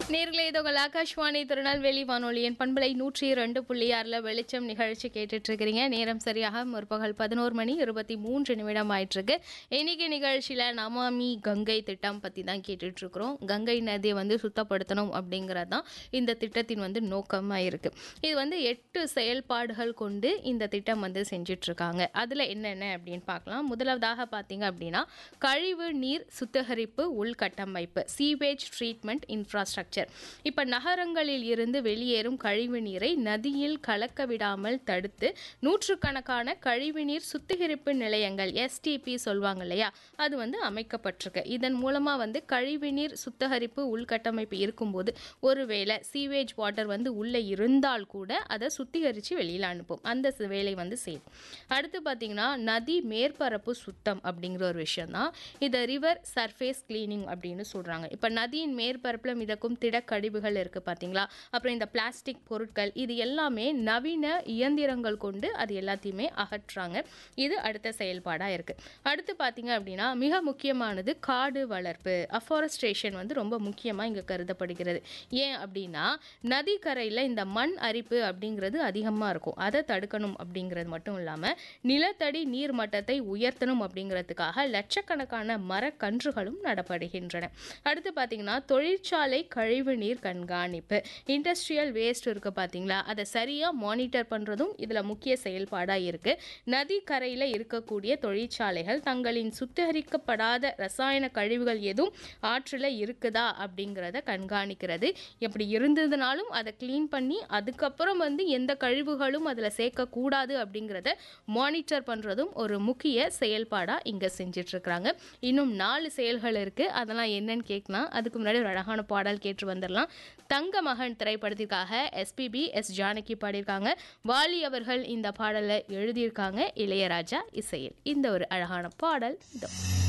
நேர்களே இது உங்கள் ஆகாஷ்வாணி திருநெல்வேலி வானொலியின் பண்பலை நூற்றி ரெண்டு புள்ளி ஆறில் வெளிச்சம் நிகழ்ச்சி கேட்டுட்டு இருக்கிறீங்க நேரம் சரியாக முற்பகல் பதினோரு மணி இருபத்தி மூன்று நிமிடம் ஆயிட்டிருக்கு இன்னைக்கு நிகழ்ச்சியில் நமாமி கங்கை திட்டம் பற்றி தான் கேட்டுட்டு இருக்கிறோம் கங்கை நதியை வந்து சுத்தப்படுத்தணும் அப்படிங்கிறது தான் இந்த திட்டத்தின் வந்து நோக்கமாக இருக்கு இது வந்து எட்டு செயல்பாடுகள் கொண்டு இந்த திட்டம் வந்து செஞ்சுட்டு இருக்காங்க அதில் என்னென்ன அப்படின்னு பார்க்கலாம் முதலாவதாக பார்த்தீங்க அப்படின்னா கழிவு நீர் சுத்திகரிப்பு உள்கட்டமைப்பு சீவேஜ் ட்ரீட்மெண்ட் இன்ஃப்ராஸ்ட்ரக்சர் இப்போ நகரங்களில் இருந்து வெளியேறும் கழிவு நீரை நதியில் கலக்க விடாமல் தடுத்து நூற்றுக்கணக்கான கழிவுநீர் சுத்திகரிப்பு நிலையங்கள் எஸ்டிபி சொல்லுவாங்க இல்லையா அது வந்து அமைக்கப்பட்டிருக்கு இதன் மூலமாக வந்து கழிவுநீர் சுத்திகரிப்பு உள்கட்டமைப்பு இருக்கும்போது ஒருவேளை சீவேஜ் வாட்டர் வந்து உள்ளே இருந்தால் கூட அதை சுத்திகரித்து வெளியில் அனுப்பும் அந்த சி- வேலை வந்து செய்யும் அடுத்து பார்த்தீங்கன்னா நதி மேற்பரப்பு சுத்தம் அப்படிங்கிற ஒரு விஷயம் தான் இதை ரிவர் சர்ஃபேஸ் கிளீனிங் அப்படின்னு சொல்கிறாங்க இப்போ நதியின் மேற்பரப்பில் மிதக்கும் திடக்கழிவுகள் இருக்குது பார்த்தீங்களா அப்புறம் இந்த பிளாஸ்டிக் பொருட்கள் இது எல்லாமே நவீன இயந்திரங்கள் கொண்டு அது எல்லாத்தையுமே அகற்றுறாங்க இது அடுத்த செயல்பாடாக இருக்குது அடுத்து பார்த்தீங்க அப்படின்னா மிக முக்கியமானது காடு வளர்ப்பு அஃபாரஸ்ட்ரேஷன் வந்து ரொம்ப முக்கியமாக இங்கே கருதப்படுகிறது ஏன் அப்படின்னா நதிக்கரையில் இந்த மண் அரிப்பு அப்படிங்கிறது அதிகமாக இருக்கும் அதை தடுக்கணும் அப்படிங்கிறது மட்டும் இல்லாமல் நிலத்தடி நீர் மட்டத்தை உயர்த்தணும் அப்படிங்கிறதுக்காக லட்சக்கணக்கான மரக்கன்றுகளும் நடப்படுகின்றன அடுத்து பார்த்தீங்கன்னா தொழிற்சாலை கழிவு நீர் கண்காணிப்பு இண்டஸ்ட்ரியல் வேஸ்ட் இருக்கு பார்த்தீங்களா அதை சரியாக மானிட்டர் பண்ணுறதும் இதில் முக்கிய செயல்பாடாக இருக்குது நதிக்கரையில் இருக்கக்கூடிய தொழிற்சாலைகள் தங்களின் சுத்திகரிக்கப்படாத ரசாயன கழிவுகள் எதுவும் ஆற்றில் இருக்குதா அப்படிங்கிறத கண்காணிக்கிறது எப்படி இருந்ததுனாலும் அதை க்ளீன் பண்ணி அதுக்கப்புறம் வந்து எந்த கழிவுகளும் அதில் சேர்க்கக்கூடாது அப்படிங்கிறத மானிட்டர் பண்ணுறதும் ஒரு முக்கிய செயல்பாடாக இங்கே செஞ்சிட்ருக்குறாங்க இன்னும் நாலு செயல்கள் இருக்குது அதெல்லாம் என்னன்னு கேட்கலாம் அதுக்கு முன்னாடி ஒரு அழகான பாடல் கேட்டு வந்துடலாம் தங்க மகன் திரைப்படத்திற்காக எஸ்பிபி எஸ் ஜானகி பாடியிருக்காங்க வாலி அவர்கள் இந்த பாடலை எழுதியிருக்காங்க இளையராஜா இசையில் இந்த ஒரு அழகான பாடல் இதோ